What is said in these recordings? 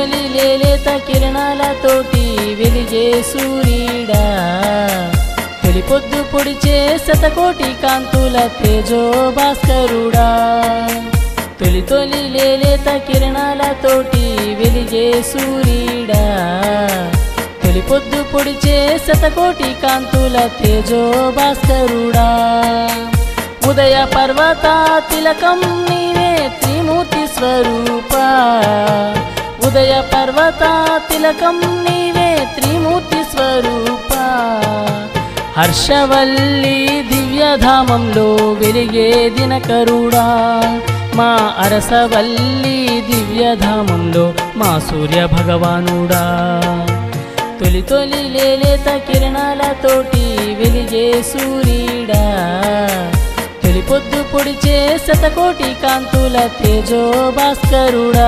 తొలి లేలేత కిరణాలతోటి వెలిగే సూర్యుడా తొలి పొద్దు పొడిచే శతకోటి కాంతుల తేజో భాస్కరుడా తొలి తొలి లేలేత కిరణాలతోటి వెలిగే సూర్యుడా తొలి పొద్దు పొడిచే శతకోటి కాంతుల తేజో భాస్కరుడా ఉదయ పర్వత తిలకం నీవే త్రిమూర్తి స్వరూప ఉదయ పర్వత తిలకం నీవే త్రిమూర్తి స్వరూప హర్షవల్లి దివ్యధామంలో వెలిగే దినకరుడా మా అరసవల్లి దివ్యధామంలో మా సూర్య భగవానుడా తొలి తొలి లేలేత కిరణాలతోటి వెలిగే సూర్యుడా తొలి పొద్దు పొడిచే శతకోటి కాంతుల తేజో భాస్కరుడా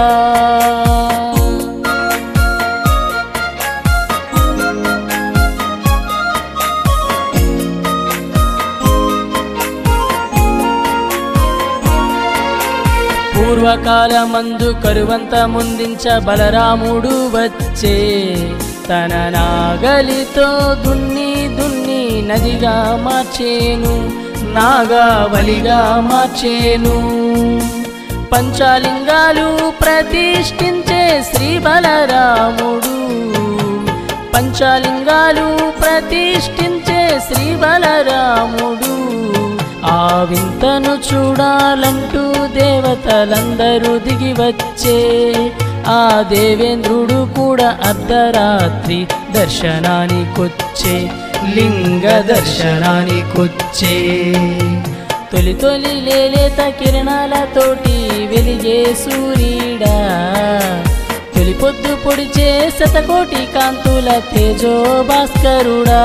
పూర్వకాలమందు కరువంత ముందించ బలరాముడు వచ్చే తన నాగలితో దున్ని దున్ని నదిగా మార్చేను నాగావలిగా మార్చేను పంచాలింగాలు ప్రతిష్ఠించే శ్రీ బలరాముడు పంచాలింగాలు ప్రతిష్ఠించే శ్రీ బలరాముడు ఆ వింతను చూడాలంటూ దేవతలందరూ దిగి వచ్చే ఆ దేవేంద్రుడు కూడా అర్ధరాత్రి దర్శనానికొచ్చే లింగ దర్శనానికొచ్చే తొలి తొలి లేలేత కిరణాలతోటి వెలిగే సూర్యుడా తొలి పొద్దు పొడిచే శతకోటి కాంతుల తేజో భాస్కరుడా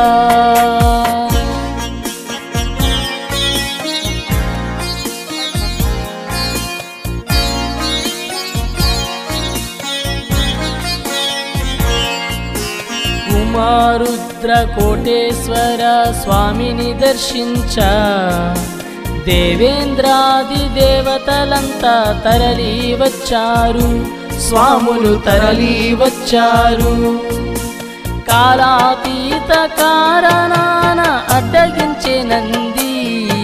ఉమారుద్ర కోటేశ్వర స్వామిని దర్శించ దేవేంద్రాది దేవతలంతా తరలి వచ్చారు స్వాములు తరలి వచ్చారు కాలాతీత కారణాన అడ్డగించే నంది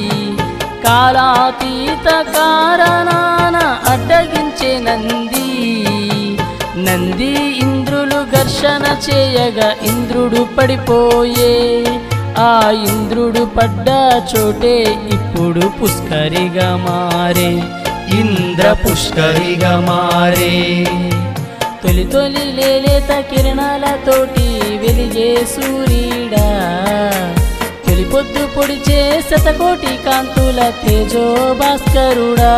కాలాతీత కారణాన అడ్డగించే నంది నంది ఇంద్రులు ఘర్షణ చేయగా ఇంద్రుడు పడిపోయే ఆ ఇంద్రుడు పడ్డ చోటే ఇప్పుడు పుష్కరిగా మారే ఇంద్ర పుష్కరిగా మారే తొలి తొలి లేలేత కిరణాలతోటి వెలిగే సూర్యుడా తొలి పొద్దు పొడిచే శతకోటి కాంతుల తేజో భాస్కరుడా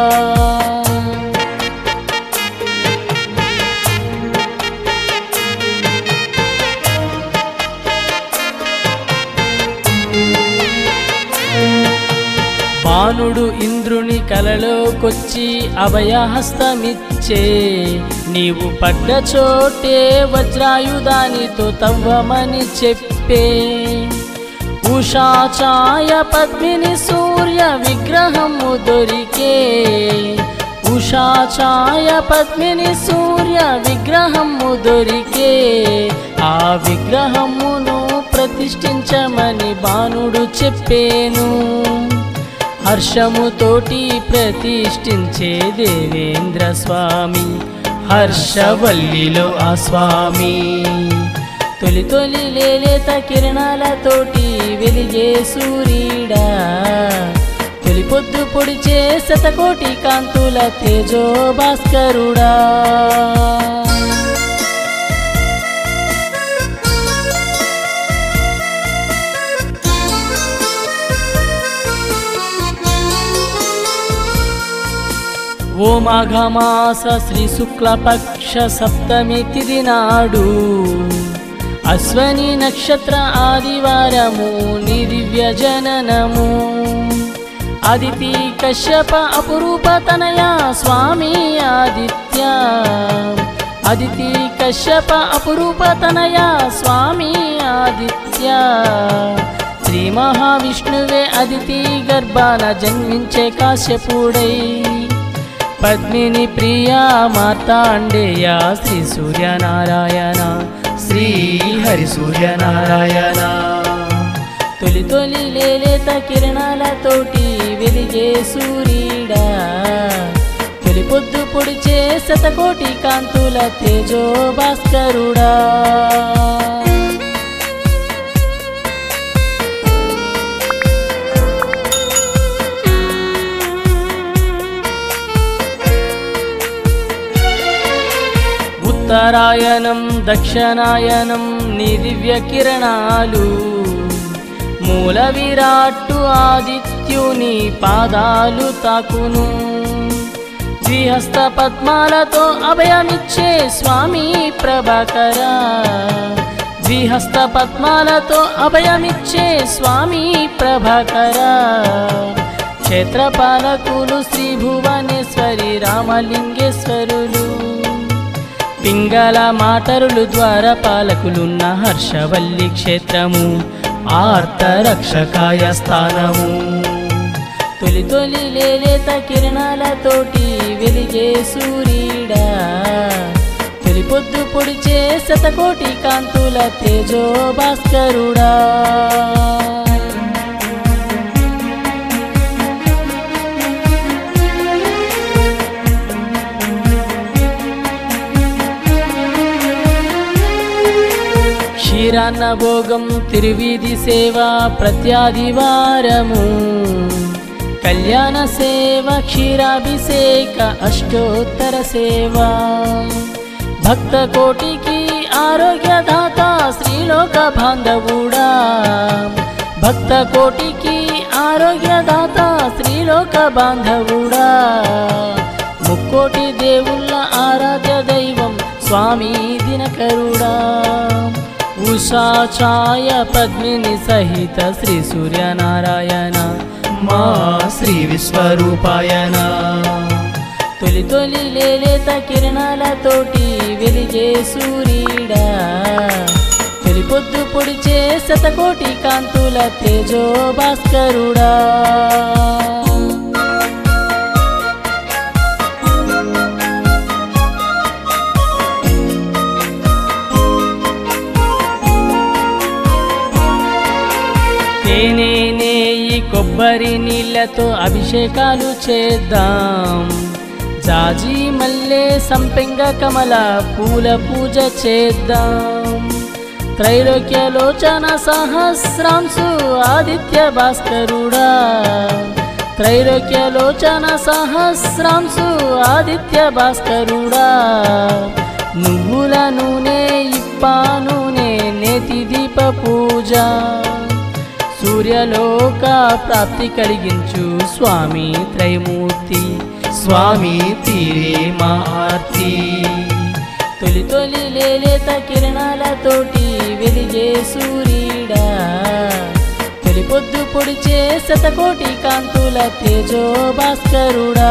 బాణుడు ఇంద్రుని కలలోకొచ్చి అభయహస్తమిచ్చే నీవు పడ్డ చోటే వజ్రాయుధానితో తవ్వమని చెప్పే ఉషాచాయ పద్మిని సూర్య విగ్రహము దొరికే ఉషాచాయ పద్మిని సూర్య విగ్రహము దొరికే ఆ విగ్రహమును ప్రతిష్ఠించమని బాణుడు చెప్పేను హర్షముతోటి ప్రతిష్ఠించే దేవేంద్ర స్వామి హర్షవల్లిలో ఆ స్వామి తొలి తొలి లేలేత కిరణాలతోటి వెలిగే సూర్యుడా తొలి పొద్దు పొడిచే శతకోటి కాంతుల తేజో భాస్కరుడా ఓ మాఘమాస శ్రీ శుక్లపక్ష సప్తమి తిథి నాడు అశ్వని నక్షత్ర ఆదివారము నిర్వ్య జననము అదితి కశ్యప అపురూప తనయ స్వామి ఆదిత్య అదితి కశ్యప అపురూప తనయ స్వామి ఆదిత్య శ్రీ మహావిష్ణువే అదితి గర్భాన జన్మించే కాశ్యపుడై పద్మిని ప్రియా మార్తాండేయ శ్రీ సూర్యనారాయణ శ్రీ హరి సూర్యనారాయణ తొలి తొలి లేలేత కిరణాలతోటి వెలిగే సూర్యుడా తొలి పొద్దు పొడిచే శతకోటి కాంతుల తేజో భాస్కరుడా ఉత్తరాయణం దక్షిణాయనం నీ దివ్య కిరణాలు మూల విరాట్టు ఆదిత్యుని పాదాలు తాకును ద్విహస్త పద్మాలతో అభయమిచ్చే స్వామి ప్రభాకర ద్విహస్త పద్మాలతో అభయమిచ్చే స్వామి ప్రభాకర క్షేత్రపాలకులు శ్రీ భువనేశ్వరి రామలింగేశ్వరులు పింగళ మాటరులు ద్వారపాలకులున్న హర్షవల్లి క్షేత్రము ఆర్తరక్షకాయ స్థానము తొలి తొలి లేలేత కిరణాలతోటి వెలిగే సూర్యుడా తొలి పొద్దు పొడిచే శతకోటి కాంతుల తేజో భాస్కరుడా క్షీరాన్న భోగం తిరువీధి సేవ ప్రత్యాదివారము కళ్యాణ సేవ క్షీరాభిషేక అష్టోత్తర సేవ భక్త కోటికి ఆరోగ్యదాత శ్రీలోక బాంధవుడా భక్త కోటికి ఆరోగ్యదాత శ్రీలోక బాంధవుడా ముక్కోటి దేవుళ్ళ ఆరాధ్య దైవం స్వామి దినకరుడా ఉషా ఛాయ పద్మిని సహిత శ్రీ సూర్యనారాయణ మా శ్రీ విశ్వరూపాయన తొలి తొలి లేలేత కిరణాలతోటి వెలిగే సూర్యుడా తొలి పొద్దు పొడిచే శతకోటి కాంతుల తేజో భాస్కరుడా తేనె నెయ్యి కొబ్బరి నీళ్ళతో అభిషేకాలు చేద్దాం జాజి మల్లె సంపెంగ కమల పూల పూజ చేద్దాం త్రైలోక్యలోచన సహస్రాంశు ఆదిత్య భాస్కరుడా త్రైలోక్యలోచన సహస్రాంశు ఆదిత్య భాస్కరుడా నువ్వుల నూనె ఇప్పా నూనె నేతి దీప పూజ సూర్యలోక ప్రాప్తి కలిగించు స్వామి త్రైమూర్తి స్వామి తీరే మా ఆర్తి తొలి తొలి లేలేత కిరణాలతోటి వెలిగే సూర్యుడా తొలి పొద్దు పొడిచే శతకోటి కాంతుల తేజో భాస్కరుడా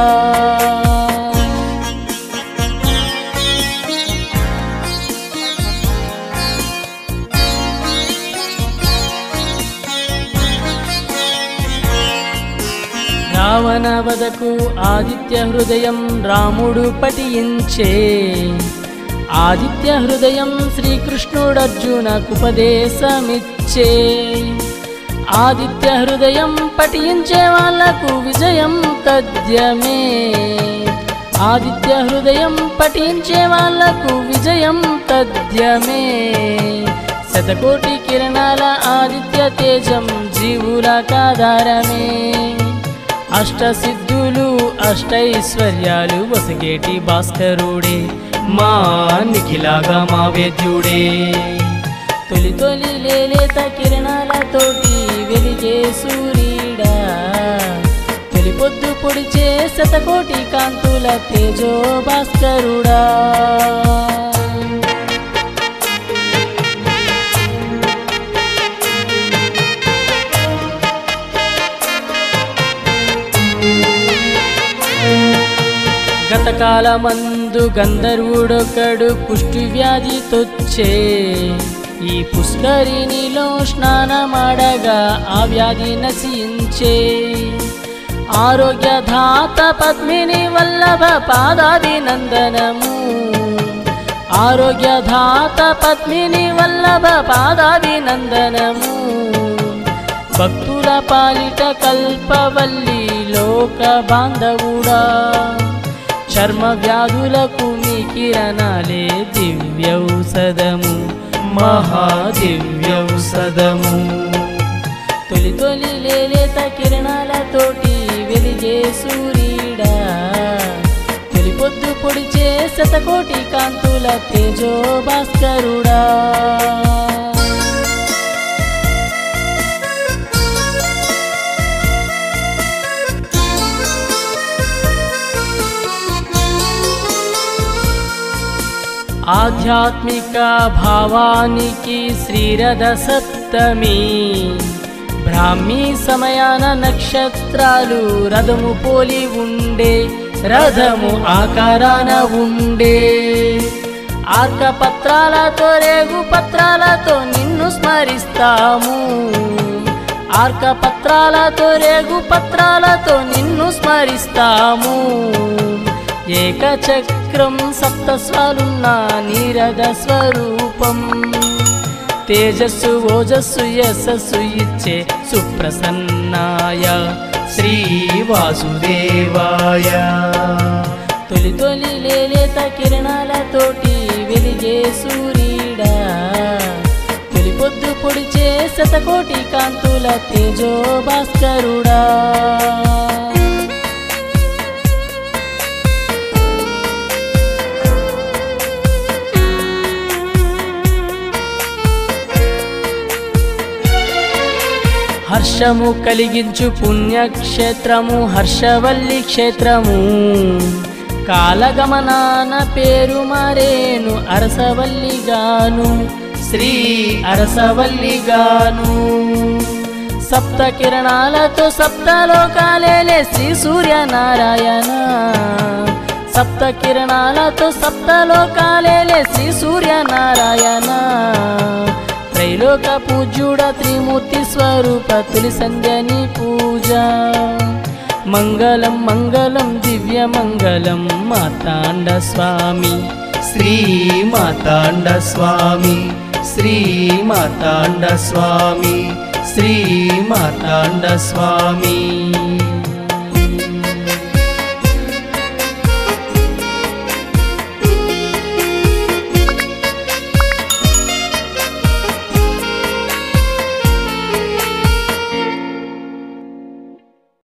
రావణ వదకు ఆదిత్య హృదయం రాముడు పఠించే ఆదిత్య హృదయం శ్రీకృష్ణుడర్జునకు ఉపదేశమిచ్చే ఆదిత్య హృదయం పఠించే వాళ్లకు విజయం తథ్యమే ఆదిత్య హృదయం పఠించే వాళ్లకు విజయం తథ్యమే శతకోటి కిరణాల ఆదిత్య తేజం జీవుల కాధారమే అష్టసిద్ధులు అష్టైశ్వర్యాలు వసగేటి భాస్కరుడే మా నిఖిలాగా మా వేద్యుడే తొలి తొలి లేలేత కిరణాలతోటి వెలిగే సూర్యుడా తొలి పొద్దు పొడిచే శతకోటి కాంతుల తేజో భాస్కరుడా గతకాలమందు గంధర్వుడొకడు పుష్టి వ్యాధి తొచ్చే ఈ పుష్కరిణిలో స్నానమాడగా ఆ వ్యాధి నశించే ఆరోగ్యధాత పద్మిని వల్లభ పాదాభినందనము ఆరోగ్యధాత పద్మిని వల్లభ పాదాభినందనము భక్తుల పాలిట కల్పవల్లి లోక బాంధవుడా చర్మ వ్యాధులకు మీ కిరణాలే దివ్యౌషధము మహాదివ్యౌషధము తొలి తొలి లేలేత కిరణాలతోటి వెలిగే సూర్యుడా తొలి పొద్దు పొడిచే శతకోటి కాంతుల తేజో భాస్కరుడా ఆధ్యాత్మిక భావానికి శ్రీరథ సప్తమి బ్రాహ్మీ సమయాన నక్షత్రాలు రథము పోలి ఉండే రథము ఆకారాన ఉండే ఆర్క పత్రాలతో రేగు పత్రాలతో నిన్ను స్మరిస్తాము ఆర్క పత్రాలతో రేగు పత్రాలతో నిన్ను స్మరిస్తాము ఏకచక్రం సప్తస్వాలున్న నీరద స్వరూపం తేజస్సు ఓజస్సు యశస్సు ఇచ్చే సుప్రసన్నాయ శ్రీ వాసుదేవాయ తొలి తొలి లేలేత కిరణాలతోటి వెలిగే సూర్యుడా తొలి పొద్దు పొడిచే శతకోటి కాంతుల తేజో భాస్కరుడా హర్షము కలిగించు పుణ్యక్షేత్రము హర్షవల్లి క్షేత్రము కాలగమనాన పేరు మరేను అరసవల్లిగాను శ్రీ అరసవల్లిగాను సప్త కిరణాలతో సప్తలోకాలేలే శ్రీ సూర్యనారాయణ సప్త కిరణాలతో సప్తలోకాలేలే శ్రీ సూర్యనారాయణ త్రైలోక పూజ్యుడ త్రిమూర్తి స్వరూప తులి సంధ్యని పూజ మంగళం మంగళం దివ్య మంగళం మాతాండ స్వామి శ్రీ మాతాండ స్వామి శ్రీ మాతాండ స్వామి శ్రీ మాతాండ స్వామి